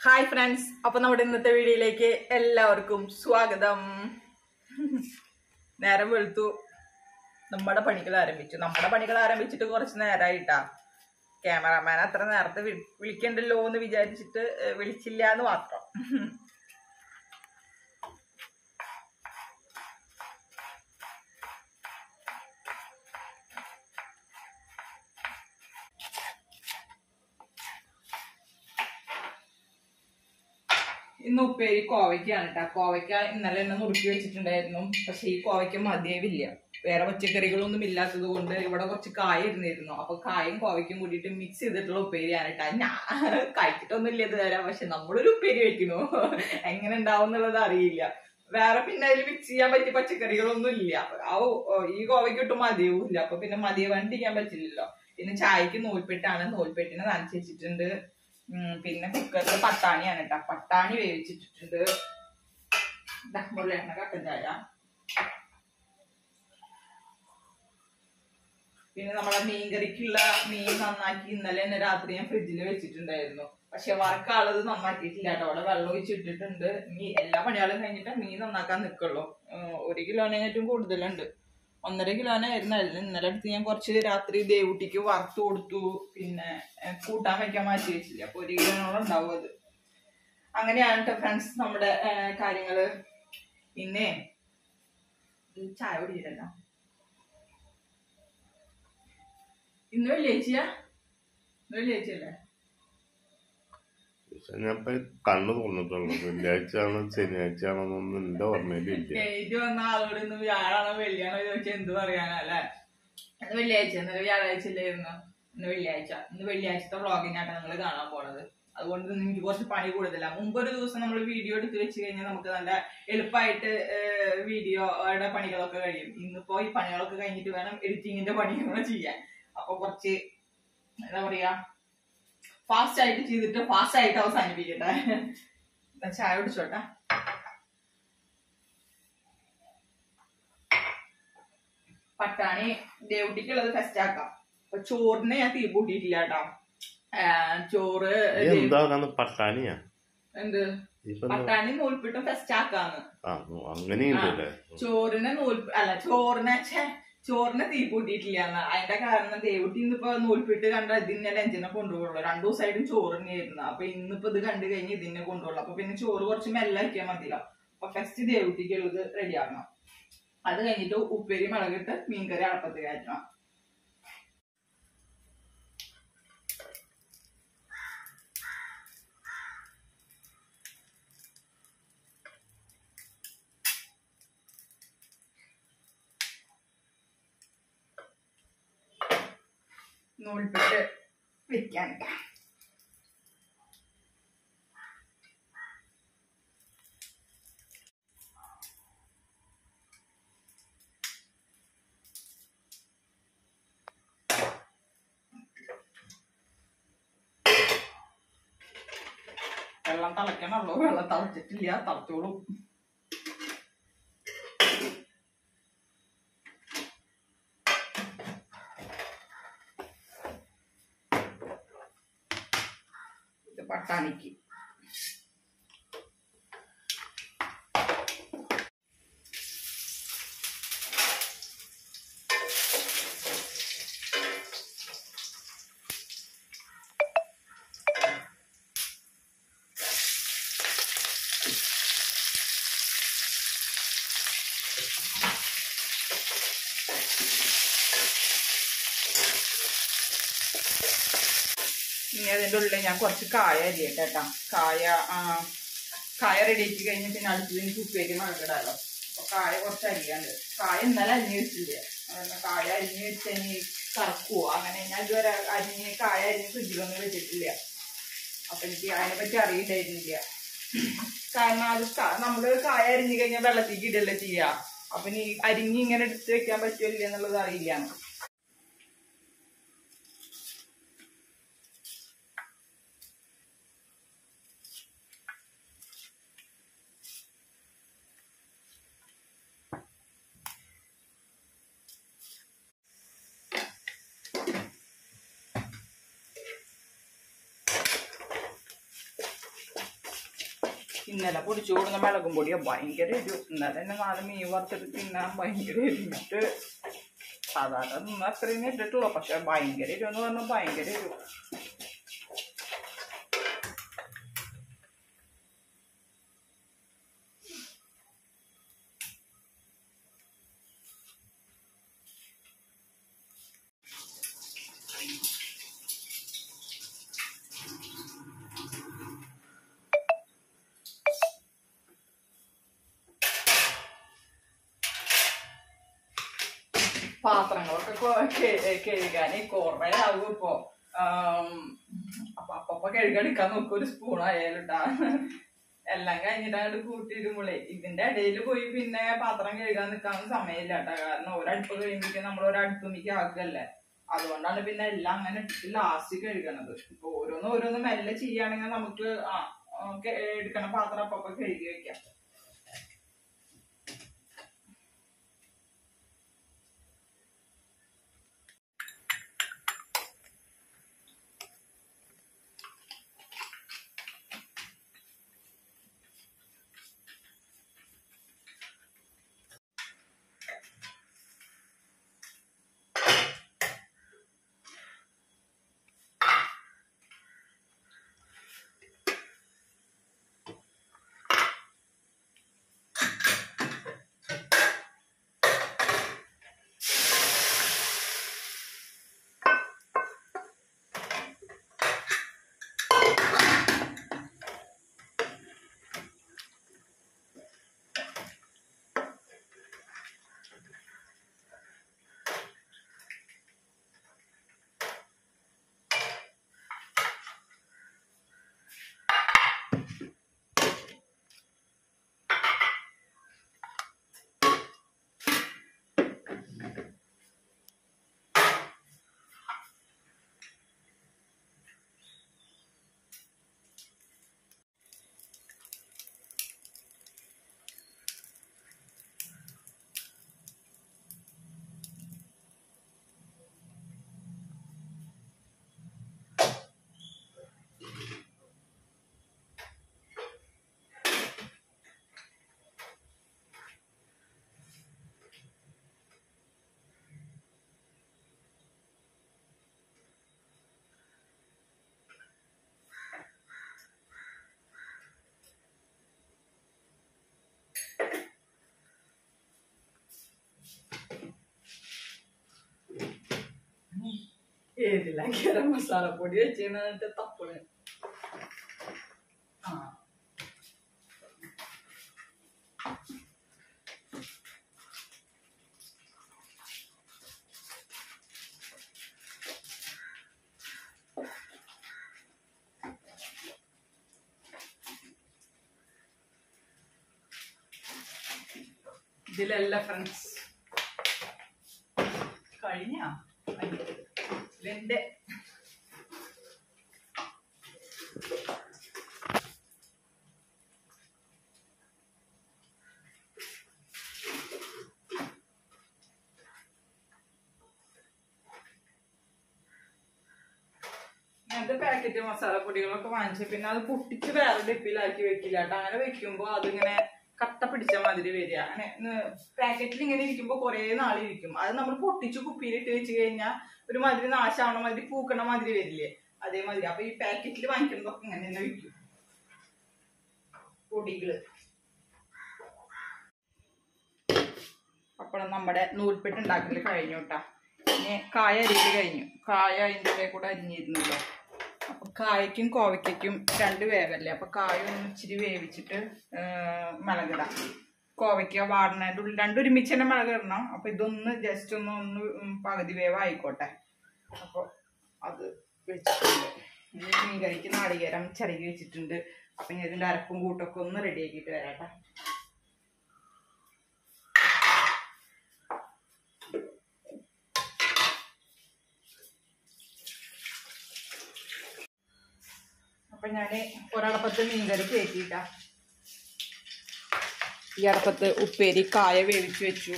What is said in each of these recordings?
Hi friends അപ്പൊ നമ്മുടെ ഇന്നത്തെ വീഡിയോയിലേക്ക് എല്ലാവർക്കും സ്വാഗതം നേരം വെളുത്തു നമ്മുടെ പണികൾ ആരംഭിച്ചു നമ്മുടെ പണികൾ ആരംഭിച്ചിട്ട് കുറച്ച് നേരമായിട്ടാ ക്യാമറാമാൻ അത്ര നേരത്തെ വി- വിളിക്കണ്ടല്ലോ എന്ന് വിചാരിച്ചിട്ട് ഏഹ്, വിളിച്ചില്ല എന്ന് മാത്രം ഇന്ന് ഉപ്പേരി കോവയ്ക്കാണ് കേട്ടോ കോവയ്ക്ക ഇന്നലെ തന്നെ നുറുക്കി വെച്ചിട്ടുണ്ടായിരുന്നു പക്ഷെ ഈ കോവയ്ക്ക മതിയാവില്ല വേറെ പച്ചക്കറികളൊന്നും ഇല്ലാത്തത് കൊണ്ട് ഇവിടെ കുറച്ച് കായ ഇരുന്നിരുന്നു അപ്പൊ കായും കോവയ്ക്കും കൂടിയിട്ട് മിക്സ് ചെയ്തിട്ടുള്ള ഉപ്പേരിയാണ് കേട്ടോ ഞാൻ കഴിച്ചിട്ടൊന്നുമില്ല ഇതുവരെ പക്ഷെ നമ്മളൊരു ഉപ്പേരി കഴിക്കുന്നു എങ്ങനെ ഉണ്ടാവും എന്നുള്ളത് അറിയില്ല വേറെ പിന്നെ അതിൽ മിക്സ് ചെയ്യാൻ പറ്റിയ പച്ചക്കറികളൊന്നും ഇല്ല ആ ഓ- ഈ കോവയ്ക്ക് ഒട്ടും മതിയാവില്ല അപ്പൊ പിന്നെ മതിയാവാണ്ടിരിക്കാൻ പറ്റില്ലല്ലോ പിന്നെ ചായക്ക് നൂൽപ്പെട്ടാണ് നൂൽപ്പെട്ടിനെ നനച്ച് വെച്ചിട്ടുണ്ട് ഉം, പിന്നെ കുക്കറിൽ പട്ടാണിയാണ് കേട്ടോ പട്ടാണി വേവിച്ചിട്ടിട്ടുണ്ട് ദാ മുരളിയെണ്ണ കട്ടൻ ചായ പിന്നെ നമ്മളെ മീൻകറിക്കുള്ള മീൻ നന്നാക്കി ഇന്നലെ തന്നെ രാത്രി ഞാൻ ഫ്രിഡ്ജിൽ വെച്ചിട്ടുണ്ടായിരുന്നു പക്ഷെ വറക്കാളത് നന്നാക്കിയിട്ടില്ല കേട്ടോ അവിടെ വെള്ളം ഒഴിച്ചിട്ടിട്ടുണ്ട് ഇനി എല്ലാ പണികളും കഴിഞ്ഞിട്ട് മീൻ നന്നാക്കാൻ നിൽക്കുള്ളൂ ഉം, ഒരു കിലോനേറ്റും കൂടുതലുണ്ട് ഒന്നര കിലോനായിരുന്നു അതിൽ ഇന്നലെ അടുത്ത് ഞാൻ കുറച്ച് രാത്രി ദേവുട്ടിക്ക് വറുത്ത് കൊടുത്തു പിന്നെ ഏഹ്, കൂട്ടാൻ വെക്കാൻ മാറ്റി വെച്ചില്ല അപ്പൊ ഒരു കിലോനോളം ഉണ്ടാവും അത് അങ്ങനെയാണ് കേട്ടോ ഫ്രണ്ട്സ് നമ്മുടെ ഏഹ്, കാര്യങ്ങള് പിന്നെ ഇത് ചായ കുടിയില്ലല്ലോ ഇന്ന് വെള്ളിയാഴ്ചയാ ഇന്ന് വെള്ളിയാഴ്ചയല്ലേ പക്ഷെ ഞാൻ ഇപ്പൊ കണ്ണു തുറന്നിട്ടുള്ളൂ വെള്ളിയാഴ്ച ആണോ ശനിയാഴ്ച ആണോ എന്നൊന്നും എന്റെ ഓർമ്മയിലില്ല ഡേറ്റ് വന്ന ആളോട് ഇന്ന് വ്യാഴാണോ വെള്ളിയാണോ ചോദിച്ചാൽ എന്ത് പറയാനാ അല്ലേ ഇന്ന് വെള്ളിയാഴ്ച ഇന്നലെ വ്യാഴാഴ്ച അല്ലായിരുന്നു ഇന്ന് വെള്ളിയാഴ്ച ഇന്ന് വെള്ളിയാഴ്ചത്തെ വ്ളോഗിനാണ് നിങ്ങൾ കാണാൻ പോണത് അതുകൊണ്ട് ഇന്ന് എനിക്ക് കുറച്ച് പണി കൂടുതലാണ് മുമ്പ് ഒരു ദിവസം നമ്മൾ വീഡിയോ എടുത്ത് വെച്ച് കഴിഞ്ഞാൽ നമുക്ക് നല്ല എളുപ്പമായിട്ട് വീഡിയോയുടെ പണികളൊക്കെ കഴിയും ഇന്നിപ്പോ ഈ പണികളൊക്കെ കഴിഞ്ഞിട്ട് വേണം എഡിറ്റിങ്ങിന്റെ പണികൾ ചെയ്യാൻ അപ്പൊ കുറച്ച് എന്താ പറയാ ഫാസ്റ്റ് ആയിട്ട് ചെയ്തിട്ട് ഫാസ്റ്റ് ആയിട്ട് അവസാനിപ്പിക്കട്ടെ എന്നാ ചായ കുടിച്ചോട്ടെ പട്ടാണി ദേവുട്ടിക്കുള്ളത് ഫെസ്റ്റ് ആക്കാം അപ്പൊ ചോറിന് ഞാൻ തീ കൂട്ടിയിട്ടില്ല കേട്ടോ ആ, ചോറ് നീ എന്താ പട്ടാണിയാ എന്ത് ഇപ്പൊ എന്താ? പട്ടാണി നൂൽപ്പിട്ടും ഫെസ്റ്റ് ആക്കാന്ന് ആ അങ്ങനെയുണ്ടല്ലേ ചോറിന് നൂൽ അല്ല ചോറിന് ഛെ, ചോറിന് തീ കൂട്ടിയിട്ടില്ല എന്ന് അതിന്റെ കാരണം ദേവുട്ടി ഇന്നിപ്പോ നൂൽപ്പിട്ട് കണ്ട ഇതിന്നെ ലഞ്ചിനെ കൊണ്ടുപോകുള്ളൂ രണ്ടു ദിവസമായിട്ടും ചോറ് തന്നെയായിരുന്നു അപ്പൊ ഇന്നിപ്പോ ഇത് കണ്ടു കഴിഞ്ഞ് ഇതിനെ കൊണ്ടുപോകുള്ളൂ അപ്പൊ പിന്നെ ചോറ് കുറച്ച് മെല്ലാക്കിയാൽ മതിയല്ലോ അപ്പൊ ഫസ്റ്റ് ദേവുട്ടിക്കുള്ളത് റെഡി ആക്കണം അത് കഴിഞ്ഞിട്ട് ഉപ്പേരി മുളകിട്ട് മീൻകറി അടപ്പത്ത് കയറ്റണം നൂൽപ്പെട്ട് വെക്കാൻ വെള്ളം തിളയ്ക്കണുള്ളൂ വെള്ളം തിളച്ചിട്ടില്ല തിളച്ചോളും ഇത് പട്ടാണിക്ക് ഇനി അതിൻ്റെ ഉള്ളിൽ ഞാൻ കുറച്ച് കായ അരിയട്ടെ കേട്ടോ കായ ആ, കായ റെഡി ആക്കി കഴിഞ്ഞ് പിന്നെ അടുത്തത് എനിക്ക് ഉപ്പേരി മഴക്കിടാലോ അപ്പൊ കായ കുറച്ച് അരിയാണ്ട് കായ ഇന്നലെ അരിഞ്ഞ് വെച്ചില്ല അതുകൊണ്ട് കായ അരിഞ്ഞ് വെച്ച് ഇനി കറക്കുവോ അങ്ങനെ ഞാൻ ഇതുവരെ അരിഞ്ഞ് കായ അരിഞ്ഞ് ഫ്രിഡ്ജിലൊന്നും വെച്ചിട്ടില്ല അപ്പൊ എനിക്ക് അതിനെ പറ്റി അറിയില്ലായിരുന്നില്ല കാരണം അത് ക- നമ്മള് കായ അരിഞ്ഞു കഴിഞ്ഞാൽ വെള്ളത്തേക്ക് ഇടല്ലേ ചെയ്യാ അപ്പൊ ഇനി അരിഞ്ഞ് ഇങ്ങനെ എടുത്ത് വെക്കാൻ പറ്റുമോ ഇല്ല എന്നുള്ളത് അറിയില്ല ഇന്നലെ പൊടിച്ചു കൊടുന്ന മുളകും പൊടിയോ ഭയങ്കര എരിവ് ഇന്നലെ തന്നെ നാല് മീൻ വറുത്തിട്ട് തിന്നാൻ ഭയങ്കര എരിവിട്ട് സാധാരണ നിന്ന് അത്രയും ഇട്ടിട്ടുള്ളൂ പക്ഷെ ഭയങ്കര എരിവ് എന്ന് പറഞ്ഞാൽ ഭയങ്കര എരിവ് പാത്രങ്ങളൊക്കെ കൊ- കെ- കഴുകാൻ കൊറേ ആവും ഇപ്പൊ ആം, അപ്പൊ അപ്പൊ കഴുകെടുക്കാൻ നോക്കും ഒരു സ്പൂൺ ആയാലും ട്ടാ. എല്ലാം കഴിഞ്ഞിട്ട് അങ്ങോട്ട് കൂട്ടിയിടുമ്പോളേ ഇതിന്റെ ഇടയിൽ പോയി പിന്നെ പാത്രം കഴുകാൻ നിൽക്കാൻ സമയമില്ല കേട്ടോ കാരണം ഒരടുപ്പ് കഴിയുമ്പോഴേക്കും നമ്മൾ ഒരടുപ്പുമിക്ക് ആക്കല്ലേ അതുകൊണ്ടാണ് പിന്നെ എല്ലാം അങ്ങനെ ഇട്ടിട്ട് ലാസ്റ്റ് കഴുകണത് ഇപ്പൊ ഓരോന്ന് ഓരോന്ന് മെല്ലെ ചെയ്യുകയാണെങ്കിൽ നമുക്ക് ആ ആ, കെ- എടുക്കണ പാത്രം അപ്പൊ അപ്പൊ കഴുകി വെക്കാം ഏതില്ല ഗരം മസാല പൊടി വെച്ചിട്ട് തപ്പണ് ആ ഇതിലല്ല ഫ്രണ്ട്സ് കഴിഞ്ഞ ഇതിന്റെ ഇങ്ങനത്തെ പാക്കറ്റ് മസാലപ്പൊടികളൊക്കെ വാങ്ങിച്ചു പിന്നെ അത് പൊട്ടിച്ച് വേറെ ഡിപ്പിലാക്കി വെക്കില്ല കേട്ടോ അങ്ങനെ വെക്കുമ്പോ അതിങ്ങനെ കട്ട പിടിച്ച മാതിരി വരിക അങ്ങനെ പാക്കറ്റിൽ ഇങ്ങനെ ഇരിക്കുമ്പോ കുറെ നാളിരിക്കും അത് നമ്മൾ പൊട്ടിച്ച് കുപ്പിയിലിട്ട് വെച്ച് കഴിഞ്ഞാൽ ഒരു മാതിരി നാശാവണ മാതിരി പൂക്കണ മാതിരി വരില്ലേ അതേമാതിരി അപ്പൊ ഈ പാക്കറ്റിൽ വാങ്ങിക്കുന്നതൊക്കെ ഇങ്ങനെ തന്നെ വിൽക്കും പൊടികള് അപ്പോൾ നമ്മുടെ നൂൽപ്പെട്ട് ഉണ്ടാക്കല് കഴിഞ്ഞു കേട്ടാ ഇനി കായ അരിയിൽ കഴിഞ്ഞു കായ അതിൻ്റെ ഇടയിൽ കൂടെ അരിഞ്ഞിരുന്നല്ലോ അപ്പൊ കായക്കും കോവയ്ക്കും രണ്ട് വേവല്ലേ അപ്പൊ കായ ഒന്ന് ഇച്ചിരി വേവിച്ചിട്ട് മിളകിടാം കോവയ്ക്ക വാടണതിൻ്റെ ഉള്ളിൽ രണ്ടൊരുമിച്ച് തന്നെ മിളക് ഇടണം അപ്പൊ ഇതൊന്ന് ജസ്റ്റ് ഒന്ന് ഒന്ന് ഉം പകുതി വേവ് ആയിക്കോട്ടെ അപ്പോൾ അത് വെച്ചിട്ടുണ്ട് ഇനി മീൻ കറിക്ക് നാളികേരം ചിരകി വെച്ചിട്ടുണ്ട് അപ്പൊ ഇനി ഇതിന്റെ അരപ്പും കൂട്ടൊക്കെ ഒന്ന് റെഡി ആക്കിയിട്ട് വരാട്ടെ അപ്പൊ ഞാന് ഒരടപ്പത്ത് മീൻകറി കയറ്റിയിട്ടാ ഈ അടപ്പത്ത് ഉപ്പേരി കായ വേവിച്ച് വെച്ചു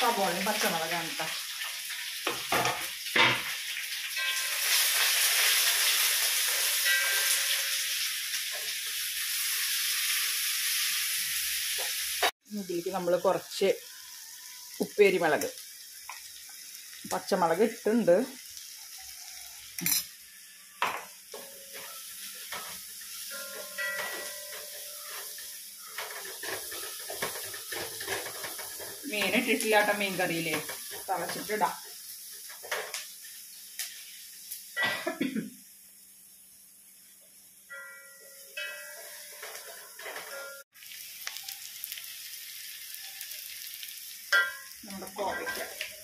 സബോളയും പച്ചമുളകാണ് കേട്ടോ ഇതിലേക്ക് നമ്മൾ കുറച്ച് ഉപ്പേരി മുളക് പച്ചമുളക് ഇട്ടുണ്ട് മീൻ ഇട്ടിട്ടില്ല കേട്ടോ മീൻ കറിയിലേ തളച്ചിട്ടിടാം നമ്മുടെ കോവയ്ക്ക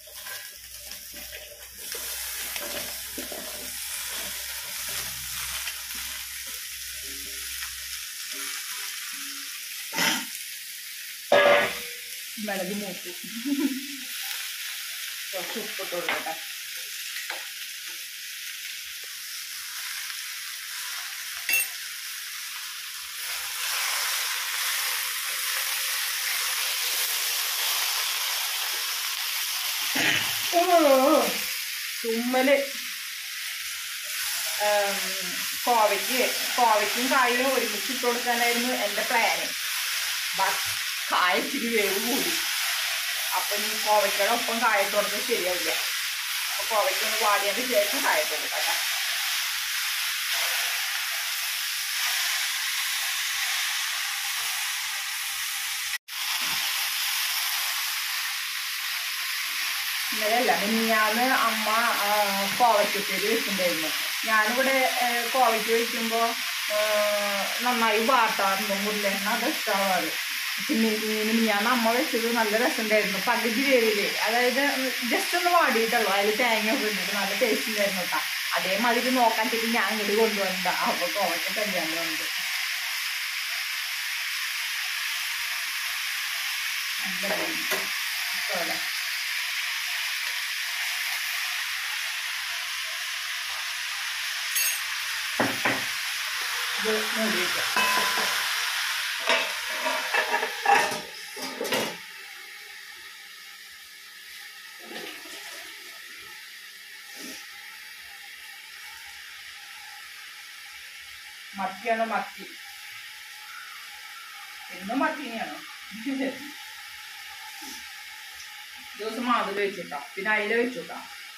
മിളക് മൂത്തു കുറച്ച് ഉപ്പിട്ട് കൊടുക്കട്ടെ തുമ്മല് ഉം, കോവയ്ക്ക് കോവയ്ക്കും കായും ഒരുമിച്ച് ഇട്ട് കൊടുക്കാനായിരുന്നു എൻ്റെ പ്ലാന് ബട്ട് കായ ഇച്ചിരി വേവ് കൂടി അപ്പം ഈ കോവയ്ക്കയുടെ ഒപ്പം കായത്ത് കൊടുത്തത് ശരിയാവില്ല അപ്പോൾ കോവയ്ക്കൊന്ന് വാടിയതിന് ശേഷം കായത്ത് കൊടുക്കാം ഇന്നലെയല്ല മിനിഞ്ഞാന്ന് അമ്മ ആ, കോവയ്ക്കുപ്പേരി വെച്ചിട്ടുണ്ടായിരുന്നു ഞാനിവിടെ ഏ, കോവയ്ക്ക് വയ്ക്കുമ്പോൾ നന്നായി വാട്ടാറുണ്ട് മുല്ലെണ്ണ അത് ഇഷ്ടമാവാറ് പിന്നെ മിനിഞ്ഞാന്ന് അമ്മ വെച്ചത് നല്ല രസമുണ്ടായിരുന്നു പകുതി വേവില് അതായത് ജസ്റ്റ് ഒന്ന് വാടിയിട്ടുള്ളൂ അതിൽ തേങ്ങ ഒക്കെ ഇട്ടിട്ട് നല്ല ടേസ്റ്റ് ഉണ്ടായിരുന്നു കേട്ടോ അതേമാതിരി നോക്കാൻ ചെല്ലി ഞാൻ ഇങ്ങോട്ട് കൊണ്ടുവന്നതാ അപ്പോൾ കോവയ്ക്ക് കല്യാണം ഉണ്ട് ഇഷ്ടമല്ല ഇത് മൂടി വയ്ക്കാം മത്തിയാണ് മത്തി എന്നും മത്തിനെയാണോ ദിവസം മാതൃ വെച്ചിട്ടാ പിന്നെ അയില വെച്ചുട്ടാ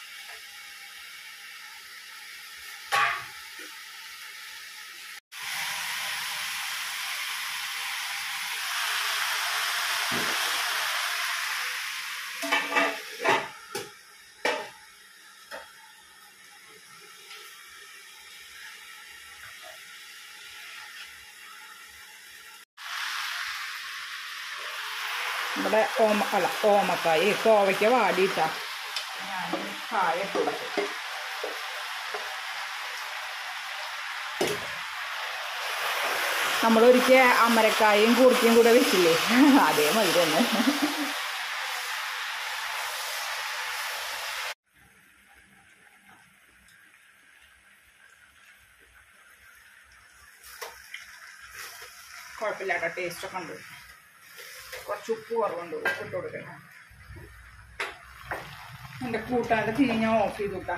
നമ്മുടെ ഓമ അല്ല ഓമക്കായ കോവയ്ക്ക വാടിയിട്ടാ ഞാൻ കായ ഇട്ട് കൊടുക്കും നമ്മളൊരിക്കൽ അമരക്കായും കൂർക്കയും കൂടെ വെച്ചില്ലേ അതേമാതിരി തന്നെ കുഴപ്പമില്ല കേട്ടോ ടേസ്റ്റൊക്കെ ഉണ്ട് കുറച്ച് ഉപ്പ് കുറവുണ്ട് ഉപ്പ് ഇട്ട് കൊടുക്കണം എൻ്റെ കൂട്ടാൻ്റെ തീ ഞാൻ ഓഫ് ചെയ്തു കൂട്ടാം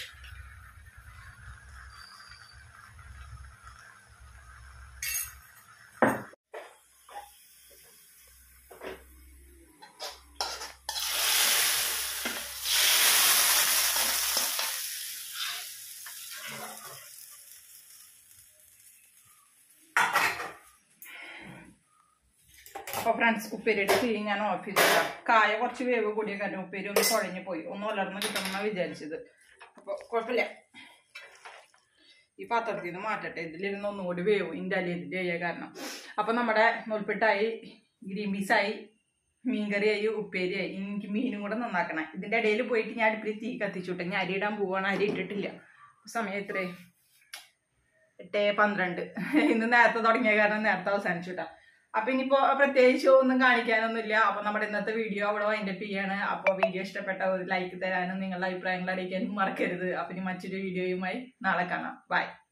അപ്പോൾ ഫ്രണ്ട്സ് ഉപ്പേരിയുടെ തീ ഞാൻ ഓഫ് ചെയ്തിട്ടാ കായ കുറച്ച് വേവ് കൂടിയ കാരണം ഉപ്പേരി ഒന്ന് കുഴഞ്ഞു പോയി ഒന്ന് വളർന്ന് കിട്ടണമെന്നാണ് വിചാരിച്ചത് അപ്പോൾ കുഴപ്പമില്ല ഈ പാത്രത്തിൽ നിന്ന് മാറ്റട്ടെ ഇതിലിരുന്ന് ഒന്നുകൂടി വേവും ഇതിൻ്റെ അലിയതിൻ്റെ ആയ കാരണം അപ്പോൾ നമ്മുടെ നൂൽപ്പെട്ടായി ഗ്രീൻ പീസായി മീൻകറിയായി ഉപ്പേരിയായി ഇനി എനിക്ക് മീനും കൂടെ നന്നാക്കണം ഇതിൻ്റെ ഇടയിൽ പോയിട്ട് ഞാൻ അടുപ്പിൽ തീ കത്തിച്ചുട്ടെ ഞാൻ അരി ഇടാൻ പോവാണ് അരി ഇട്ടിട്ടില്ല സമയം എത്രേ എട്ട് പന്ത്രണ്ട് ഇന്ന് നേരത്തെ തുടങ്ങിയ കാരണം നേരത്തെ അവസാനിച്ചുട്ടാ അപ്പൊ ഇനിയിപ്പോ പ്രത്യേകിച്ച് ഒന്നും കാണിക്കാനൊന്നുമില്ല അപ്പൊ നമ്മുടെ ഇന്നത്തെ വീഡിയോ അവിടെ വൈൻഡപ്പ് ചെയ്യാണ് അപ്പോൾ വീഡിയോ ഇഷ്ടപ്പെട്ട ഒരു ലൈക്ക് തരാനും നിങ്ങളുടെ അഭിപ്രായങ്ങൾ അറിയിക്കാനും മറക്കരുത് അപ്പൊ ഇനി മറ്റൊരു വീഡിയോയുമായി നാളെ കാണാം ബൈ